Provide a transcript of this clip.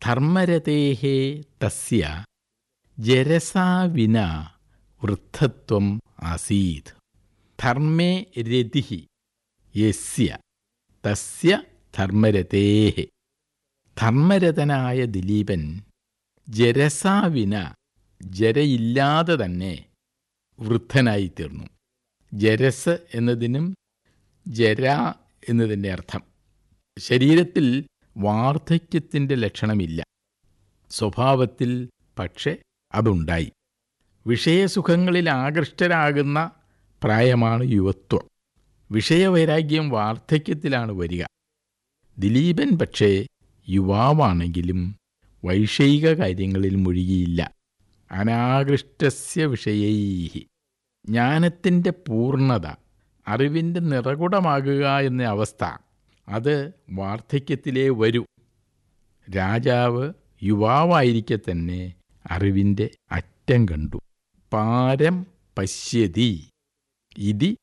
ധർമ്മരതേः തസ്യ ജരസാ വിന വൃദ്ധത്വം ആസീത് ധർമ്മേ രതിः യസ്യ തസ്യ ധർമ്മരതേः ധർമ്മരതനായ ദിലീപൻ ജരസാവിന ജരയില്ലാതെ തന്നെ വൃദ്ധനായിത്തീർന്നു ജരസ് എന്നതിനും ജര എന്നതിൻ്റെ അർത്ഥം ശരീരത്തിൽ വാർദ്ധക്യത്തിൻ്റെ ലക്ഷണമില്ല സ്വഭാവത്തിൽ പക്ഷെ അതുണ്ടായി വിഷയസുഖങ്ങളിൽ ആകൃഷ്ടരാകുന്ന പ്രായമാണ് യുവത്വം വിഷയവൈരാഗ്യം വാർദ്ധക്യത്തിലാണ് വരിക ദിലീപൻ പക്ഷേ യുവാവാണെങ്കിലും വൈഷയിക കാര്യങ്ങളിൽ മുഴുകിയില്ല അനാകൃഷ്ടസ്യ വിഷയൈ ജ്ഞാനത്തിൻ്റെ പൂർണ്ണത അറിവിൻ്റെ നിറകുടമാകുക എന്ന അവസ്ഥ അത് വാർദ്ധക്യത്തിലേ വരൂ രാജാവ് യുവാവായിരിക്കെ തന്നെ അറിവിൻ്റെ അറ്റം കണ്ടു പാരം പശ്യതി ഇതി